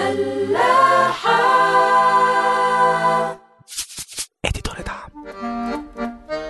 الملاحة اديتور دعم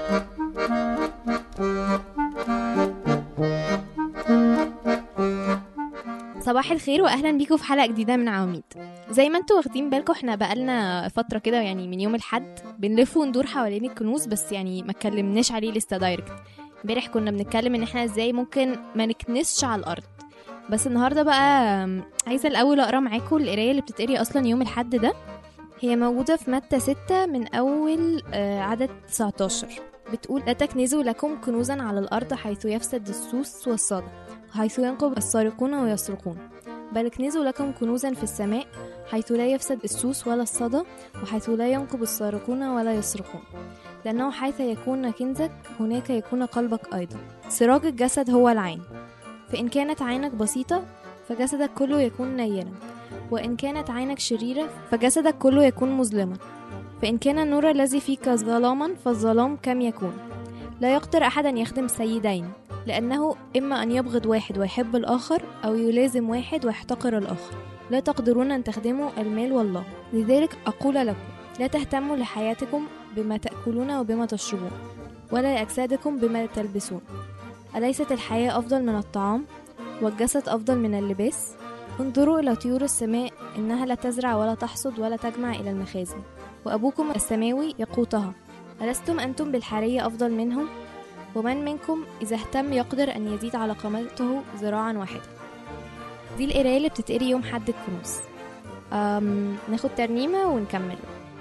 صباح الخير واهلا بيكم في حلقه جديده من عواميد زي ما انتوا واخدين بالكم احنا بقالنا فتره كده يعني من يوم الحد بنلف وندور حوالين الكنوز بس يعني ما اتكلمناش عليه لسه دايركت امبارح كنا بنتكلم ان احنا ازاي ممكن ما نكنسش على الارض بس النهارده بقى أم، عايزه الاول اقرا معاكم القرايه اللي بتتقري اصلا يوم الحد ده هي موجوده في متى 6 من اول آه، عدد 19 بتقول لا تكنزوا لكم كنوزا على الارض حيث يفسد السوس والصدى حيث ينقب السارقون ويسرقون بل اكنزوا لكم كنوزا في السماء حيث لا يفسد السوس ولا الصدى وحيث لا ينقب السارقون ولا يسرقون لأنه حيث يكون كنزك هناك يكون قلبك أيضا سراج الجسد هو العين فإن كانت عينك بسيطة فجسدك كله يكون نيرا وإن كانت عينك شريرة فجسدك كله يكون مظلما فإن كان النور الذي فيك ظلاما فالظلام كم يكون لا يقدر أحد أن يخدم سيدين لأنه إما أن يبغض واحد ويحب الآخر أو يلازم واحد ويحتقر الآخر لا تقدرون أن تخدموا المال والله لذلك أقول لكم لا تهتموا لحياتكم بما تأكلون وبما تشربون ولا لأجسادكم بما تلبسون أليست الحياة أفضل من الطعام والجسد أفضل من اللباس انظروا إلى طيور السماء إنها لا تزرع ولا تحصد ولا تجمع إلى المخازن وأبوكم السماوي يقوتها ألستم أنتم بالحرية أفضل منهم ومن منكم إذا اهتم يقدر أن يزيد على قامته ذراعا واحدة دي القراية اللي بتتقري يوم حد الكنوز أم ناخد ترنيمة ونكمل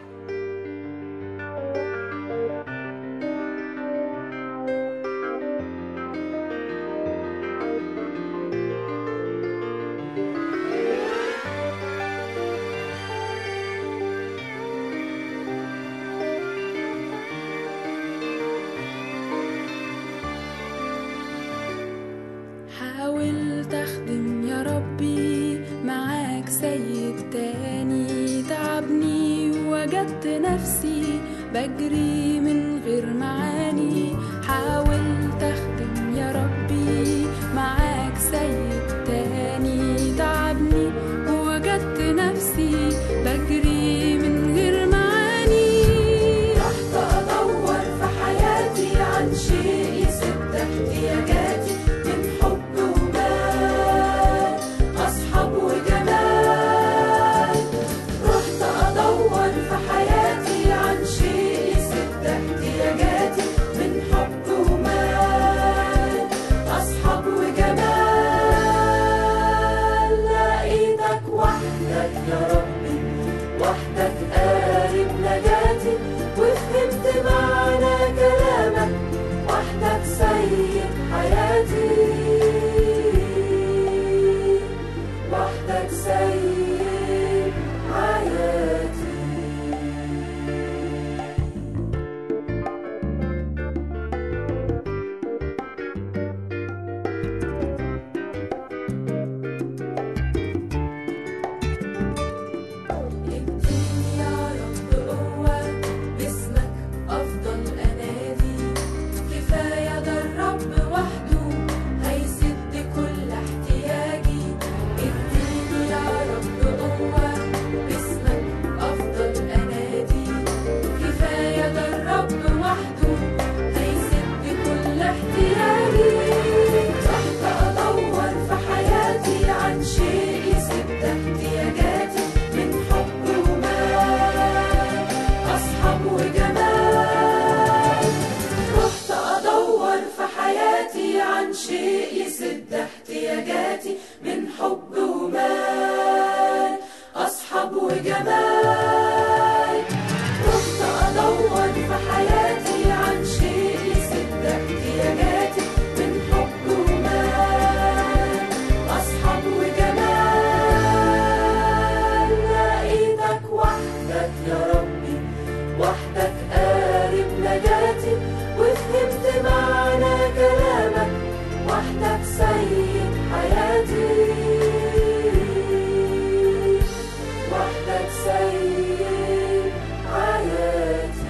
حاول تخدم يا ربي معاك سيد تاني تعبني وجدت نفسي بجري من غير معاني حاول تخدم يا ربي معاك سيد تاني تعبني وجدت نفسي بجري من غير معاني رحت ادور في حياتي عن شيء يسد احتياجاتي من حب ومال اصحاب وجمال رحت ادور في حياتي عن شيء يسد احتياجاتي من حب ومال اصحاب وجمال لقيتك وحدك يا ربي وحدك قارب نجاتي وفهمت معنى كلامك وحدك سيد حياتي وحدك سيد حياتي اديني يا رب قوة باسمك أفضل أنادي كفاية ده الرب وحده هيسد كل احتياجي اديني يا رب قوة باسمك أفضل أنادي كفاية ده الرب وحده هيسد كل احتياجي رحت أدور في حياتي عن شيء يسد احتياجاتي من حب ومال أصحاب وجمال رحت أدور في حياتي عن شيء يسد احتياجاتي من حب ومال أصحاب وجمال رحت أدور في حياتي عن شيء يسد احتياجاتي من حب ومال أصحاب وجمال لقيتك وحدك يا ربي وحدك قارب نجاتي وفهمت معنى كلامك وحدك سيد حياتي وحدك سيد حياتي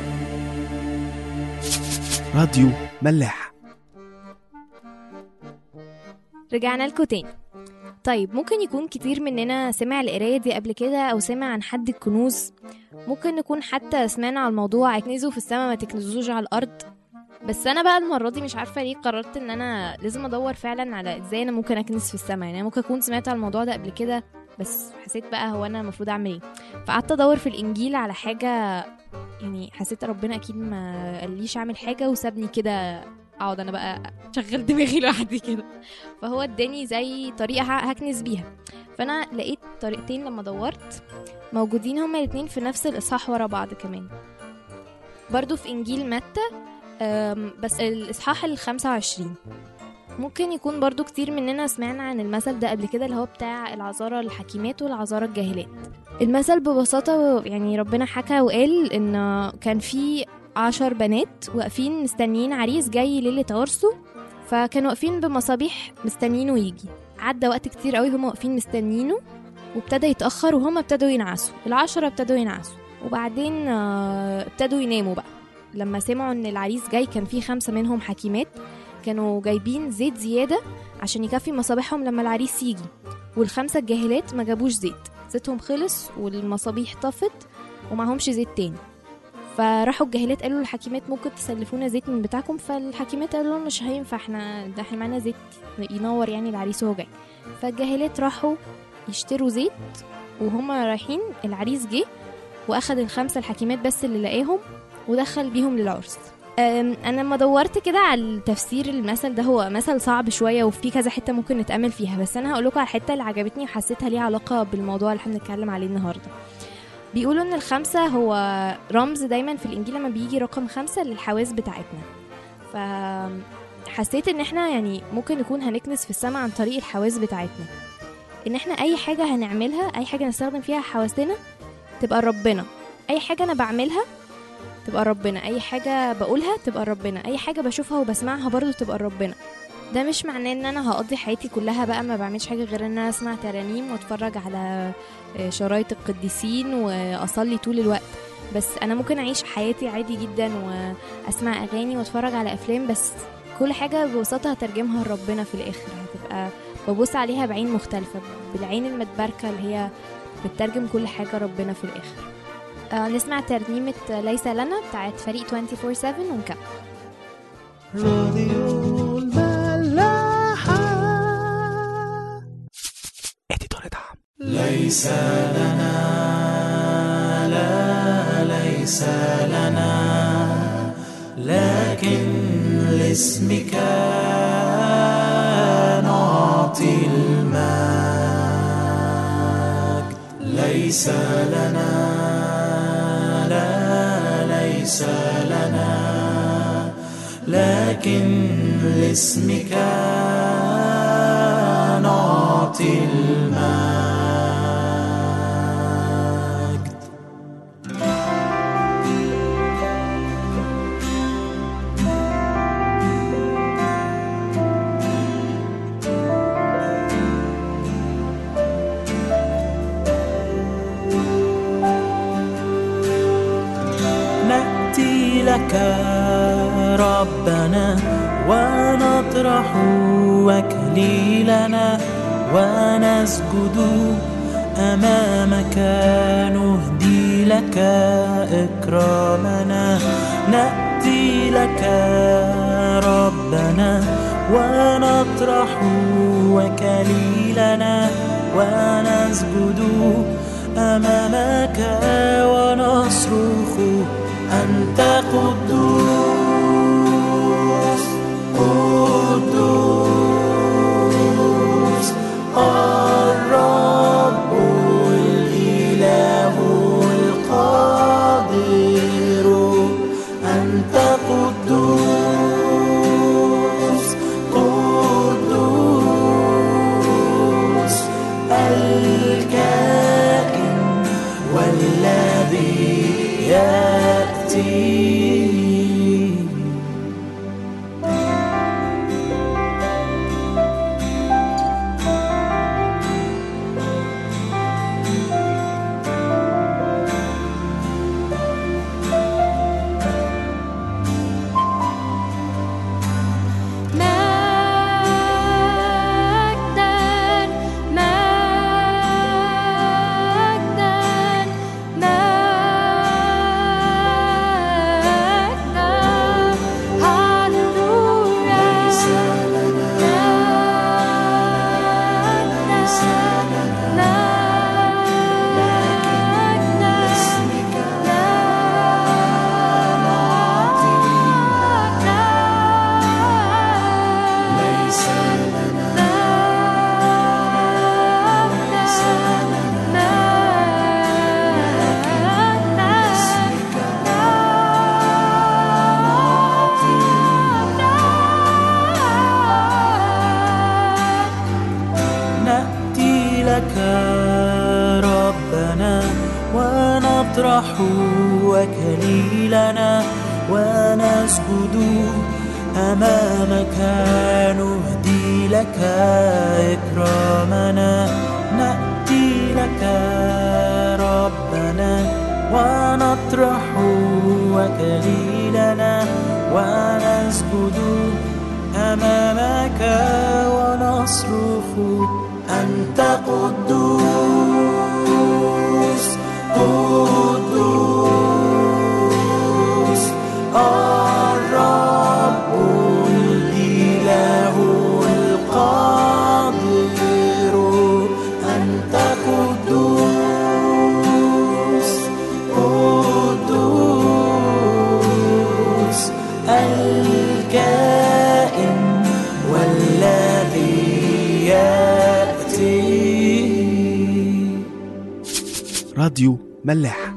راديو ملاح رجعنا لكم تاني طيب ممكن يكون كتير مننا سمع القراية دي قبل كده أو سمع عن حد الكنوز ممكن نكون حتى سمعنا على الموضوع اكنزوا في السماء ما تكنزوش على الأرض بس أنا بقى المرة دي مش عارفة ليه قررت إن أنا لازم أدور فعلا على إزاي أنا ممكن أكنز في السماء يعني أنا ممكن أكون سمعت على الموضوع ده قبل كده بس حسيت بقى هو أنا المفروض أعمل إيه فقعدت أدور في الإنجيل على حاجة يعني حسيت ربنا أكيد ما قاليش أعمل حاجة وسابني كده اقعد انا بقى شغل دماغي لوحدي كده فهو اداني زي طريقه ه- هكنس بيها فانا لقيت طريقتين لما دورت موجودين هما الاتنين في نفس الاصحاح ورا بعض كمان برضو في انجيل متى أم، بس الاصحاح ال 25 ممكن يكون برضو كتير مننا سمعنا عن المثل ده قبل كده اللي هو بتاع العذارى الحكيمات والعذارى الجاهلات المثل ببساطة يعني ربنا حكى وقال إن كان في عشر بنات واقفين مستنيين عريس جاي ليلة عرسه فكانوا واقفين بمصابيح مستنيينه يجي عدى وقت كتير قوي هما واقفين مستنيينه وابتدى يتأخر وهما ابتدوا ينعسوا العشرة ابتدوا ينعسوا وبعدين آه، ابتدوا يناموا بقى لما سمعوا ان العريس جاي كان في خمسة منهم حكيمات كانوا جايبين زيت زيادة عشان يكفي مصابيحهم لما العريس يجي والخمسة الجاهلات ما جابوش زيت زيتهم خلص والمصابيح طفت ومعهمش زيت تاني فراحوا الجاهلات قالوا للحكيمات ممكن تسلفونا زيت من بتاعكم فالحكيمات قالوا لهم مش هينفع احنا ده احنا معانا زيت ينور يعني العريس وهو جاي فالجاهلات راحوا يشتروا زيت وهما رايحين العريس جه واخد الخمسه الحكيمات بس اللي لقاهم ودخل بيهم للعرس أم، انا لما دورت كده على التفسير المثل ده هو مثل صعب شويه وفي كذا حته ممكن نتامل فيها بس انا هقول لكم على الحته اللي عجبتني وحسيتها ليها علاقه بالموضوع اللي احنا بنتكلم عليه النهارده بيقولوا ان الخمسه هو رمز دايما في الانجيل لما بيجي رقم خمسة للحواس بتاعتنا ف حسيت ان احنا يعني ممكن نكون هنكنس في السماء عن طريق الحواس بتاعتنا ان احنا اي حاجه هنعملها اي حاجه نستخدم فيها حواسنا تبقى ربنا اي حاجه انا بعملها تبقى ربنا اي حاجه بقولها تبقى ربنا اي حاجه بشوفها وبسمعها برضو تبقى ربنا ده مش معناه ان انا هقضي حياتي كلها بقى ما بعملش حاجه غير ان انا اسمع ترانيم واتفرج على آه، شرايط القديسين واصلي طول الوقت بس انا ممكن اعيش حياتي عادي جدا واسمع اغاني واتفرج على افلام بس كل حاجه ببساطه هترجمها لربنا في الاخر هتبقى ببص عليها بعين مختلفه بالعين المتباركه اللي هي بتترجم كل حاجه ربنا في الاخر آه نسمع ترنيمه ليس لنا بتاعت فريق 24/7 ونكمل راديو الملاحة اديتور دعم ليس لنا لا ليس لنا لكن لاسمك نعطي المجد ليس لنا لا ليس لنا لكن لاسمك نعطي المجد نأتي لك ربنا ونطرح وكليلنا ونسجد أمامك نهدي لك إكرامنا نأتي لك ربنا ونطرح وكليلنا ونسجد أمامك ونصرخ أنت قدوس قدوس الرب الإله القادر أنت قدوس قدوس الكائن والذي يأتي ونطرح وكليلنا ونسجد أمامك نهدي لك إكرامنا نأتي لك ربنا ونطرح وكليلنا ونسجد أمامك ونصرخ أنت قدوس قدوس الرب الإله القادر أنت قدوس قدوس الكائن والذي يأتي راديو ملاح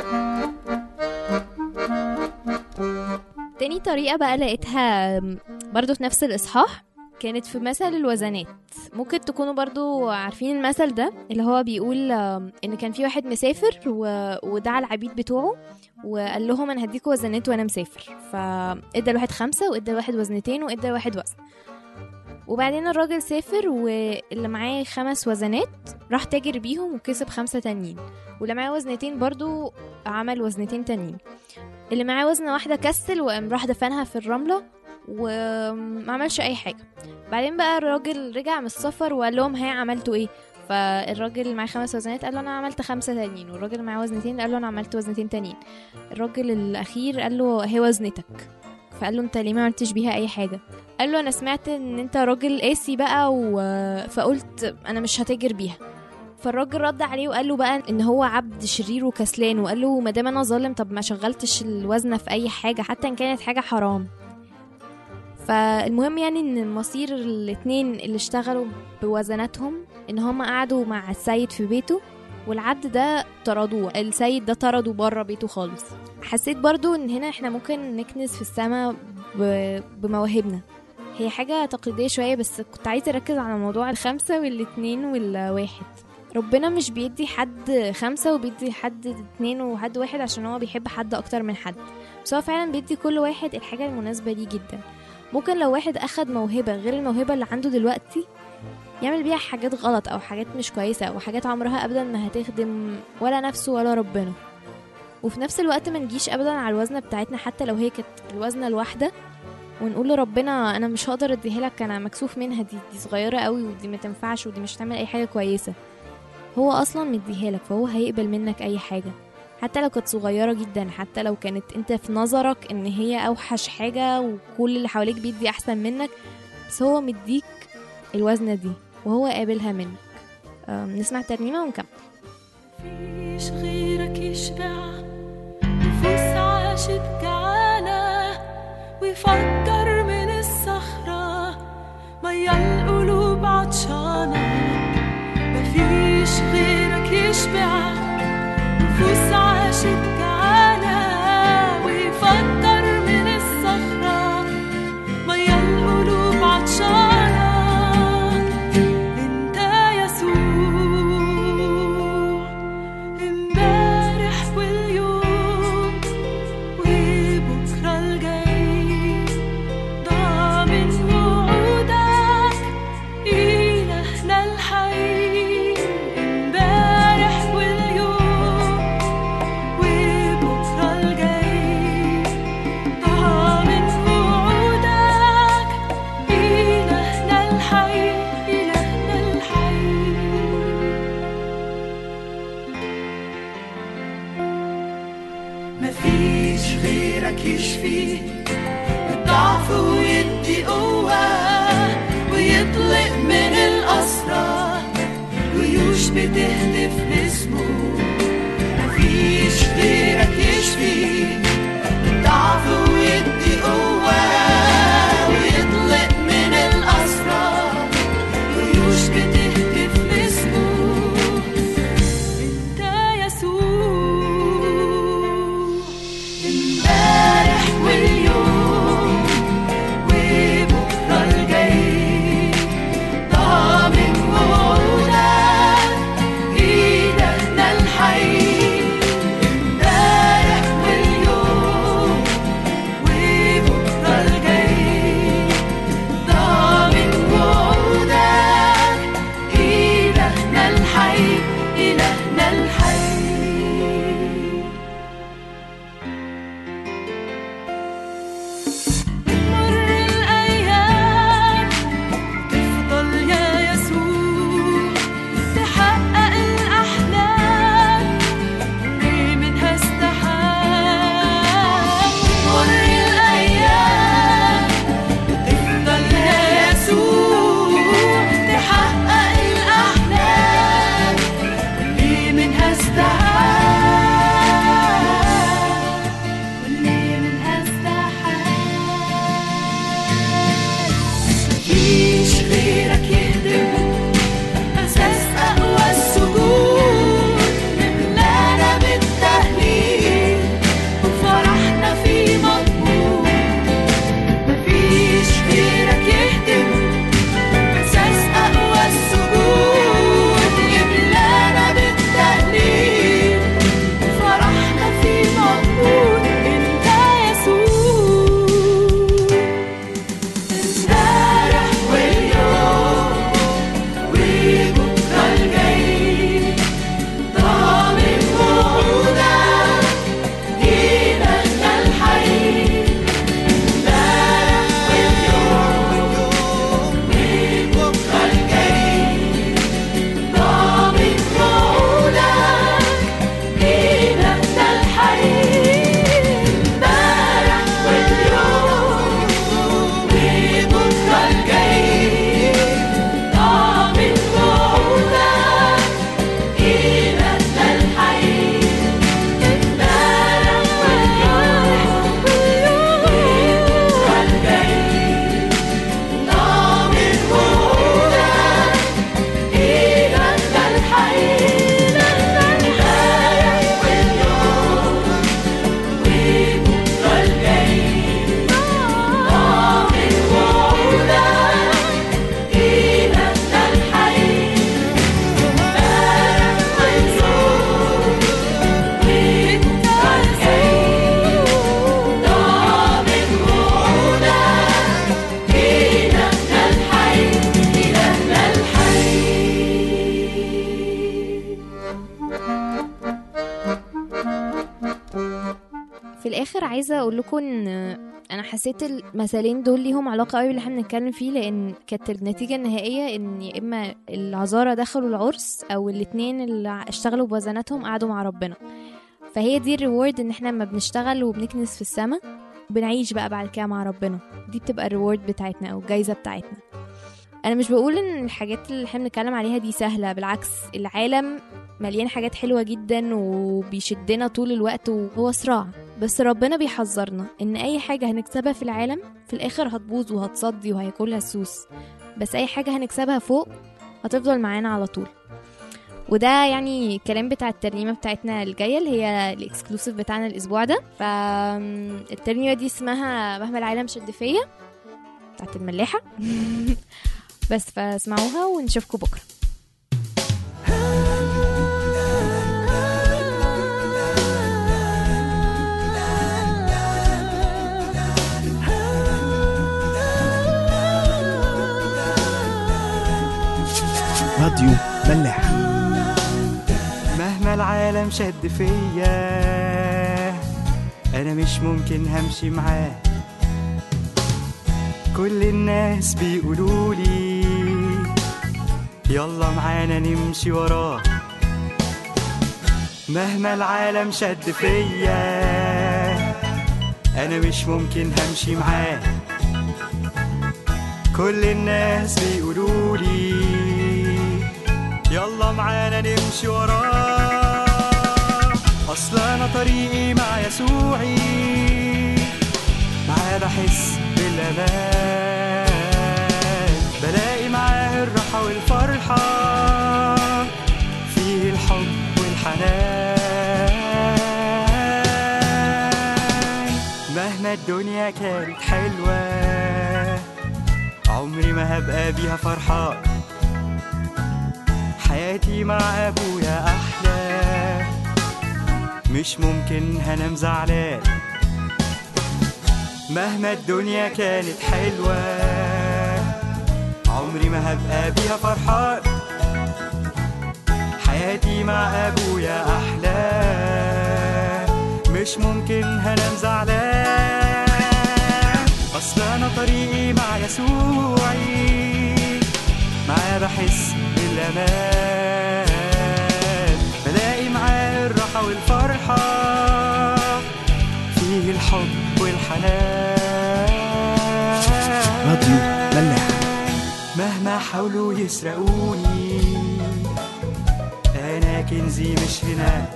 تاني طريقة بقى لقيتها برضو في نفس الإصحاح كانت في مثل الوزنات ممكن تكونوا برضو عارفين المثل ده اللي هو بيقول آم، ان كان في واحد مسافر و... ودعا العبيد بتوعه وقال لهم انا هديكوا وزنات وانا مسافر فادى الواحد خمسة وادى الواحد وزنتين وادى الواحد وزن وبعدين الراجل سافر واللي معاه خمس وزنات راح تاجر بيهم وكسب خمسة تانيين واللي معاه وزنتين برضو عمل وزنتين تانيين اللي معاه وزنة واحدة كسل وقام راح دفنها في الرملة وما عملش أي حاجة بعدين بقى الراجل رجع من السفر وقال لهم هي عملتوا ايه فالراجل اللي معاه خمس وزنات قال له انا عملت خمسة تانيين والراجل اللي معاه وزنتين قال له انا عملت وزنتين تانيين الراجل الاخير قال له هي وزنتك فقال له انت ليه ما عملتش بيها اي حاجة قال له انا سمعت ان انت راجل قاسي بقى و... فقلت انا مش هتاجر بيها فالراجل رد عليه وقال له بقى ان هو عبد شرير وكسلان وقال له ما دام انا ظالم طب ما شغلتش الوزنه في اي حاجه حتى ان كانت حاجه حرام فالمهم يعني ان مصير الاتنين اللي اشتغلوا بوزناتهم ان هم قعدوا مع السيد في بيته والعبد ده طردوه السيد ده طرده بره بيته خالص حسيت برضو ان هنا احنا ممكن نكنز في السماء ب- بمواهبنا هي حاجة تقليدية شوية بس كنت عايزة أركز على موضوع الخمسة والاتنين والواحد ربنا مش بيدي حد خمسة وبيدي حد اتنين وحد واحد عشان هو بيحب حد أكتر من حد بس هو فعلا بيدي كل واحد الحاجة المناسبة ليه جدا ممكن لو واحد أخد موهبة غير الموهبة اللي عنده دلوقتي يعمل بيها حاجات غلط أو حاجات مش كويسة أو حاجات عمرها أبدا ما هتخدم ولا نفسه ولا ربنا وفي نفس الوقت ما نجيش أبدا على الوزنة بتاعتنا حتى لو هي كانت الوزنة الواحدة ونقول لربنا انا مش هقدر اديها لك انا مكسوف منها دي دي صغيره قوي ودي ما تنفعش ودي مش هتعمل اي حاجه كويسه هو اصلا مديها لك فهو هيقبل منك اي حاجه حتى لو كانت صغيره جدا حتى لو كانت انت في نظرك ان هي اوحش حاجه وكل اللي حواليك بيدي احسن منك بس هو مديك الوزنه دي وهو قابلها منك أم، نسمع ترنيمه ونكمل مفيش غيرك يشبع نفوس عاشت جعانة ويفجر من الصخرة مية القلوب عطشانة مفيش غيرك يشبع نفوس عاشت جعانة ويفجر من الصخرة مية القلوب عطشانة انت يسوع امبارح واليوم وبكرة الجاي ضامن وعودك إلهنا الحي امبارح واليوم وبكرة الجاي ضامن وعودك إلهنا الحي إلهنا الحي مفيش غيرك يشفي الضعف ويدي قوة ويطلق من الأسرى جيوش بتهتف لاسمه مفيش غيرك يشفي الضعف ويدي قوة ويطلق من الأسرى جيوش بتهتف لاسمه انت يسوع امبارح واليوم وبكرة الجاي ضامن وعودك الاخر عايزه اقول لكم ان انا حسيت المثالين دول ليهم علاقه قوي باللي احنا بنتكلم فيه لان كانت النتيجه النهائيه ان يا اما العذاره دخلوا العرس او الاتنين اللي اشتغلوا بوزناتهم قعدوا مع ربنا فهي دي الريورد ان احنا لما بنشتغل وبنكنس في السماء بنعيش بقى بعد كده مع ربنا دي بتبقى الريورد بتاعتنا او الجايزه بتاعتنا انا مش بقول ان الحاجات اللي احنا بنتكلم عليها دي سهله بالعكس العالم مليان حاجات حلوه جدا وبيشدنا طول الوقت وهو صراع بس ربنا بيحذرنا ان اي حاجه هنكسبها في العالم في الاخر هتبوظ وهتصدي وهياكلها السوس بس اي حاجه هنكسبها فوق هتفضل معانا على طول وده يعني الكلام بتاع الترنيمه بتاعتنا الجايه اللي هي الاكسكلوسيف بتاعنا الاسبوع ده فالترنيمه دي اسمها مهما العالم شد فيا بتاعت الملاحه بس فاسمعوها ونشوفكم بكره راديو ملاح مهما العالم شد فيا انا مش ممكن همشي معاه كل الناس بيقولوا لي يلا معانا نمشي وراه مهما العالم شد فيا انا مش ممكن همشي معاه كل الناس بيقولوا لي يلا معانا نمشي وراه اصل انا طريقي مع يسوعي معاه بحس بالامان بلاقي معاه الراحة والفرحة فيه الحب والحنان مهما الدنيا كانت حلوة عمري ما هبقى بيها فرحان حياتي مع ابويا احلى مش ممكن هنام زعلان مهما الدنيا كانت حلوة عمري ما هبقى بيها فرحان حياتي مع ابويا احلى مش ممكن هنام زعلان اصل انا طريقي مع يسوعي معاه بحس بالامان بلاقي معاه الراحة والفرحة فيه الحب والحنان راديو ملاح مهما حاولوا يسرقوني انا كنزي مش هنا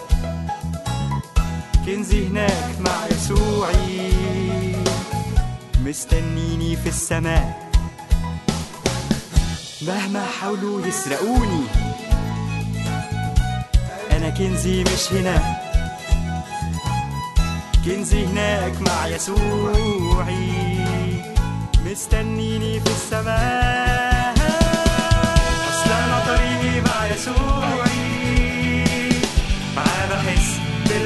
كنزي هناك مع يسوعي مستنيني في السماء مهما حاولوا يسرقوني انا كنزي مش هنا كنزي هناك مع يسوعي مستنيني في السماء اصل انا طريقي مع يسوعي معاه بحس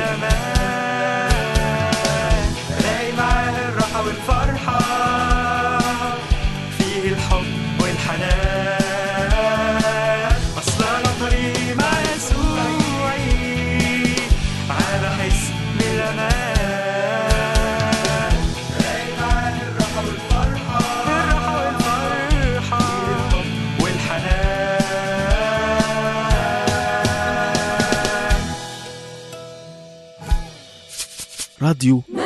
بالامان بلاقي معاه الراحه والفرحه فيه الحب والحنان اصل انا طريقي مع يسوعي معاه بحس بالامان بلاقي معاه الراحه والفرحه الراحه والفرحه والحنان راديو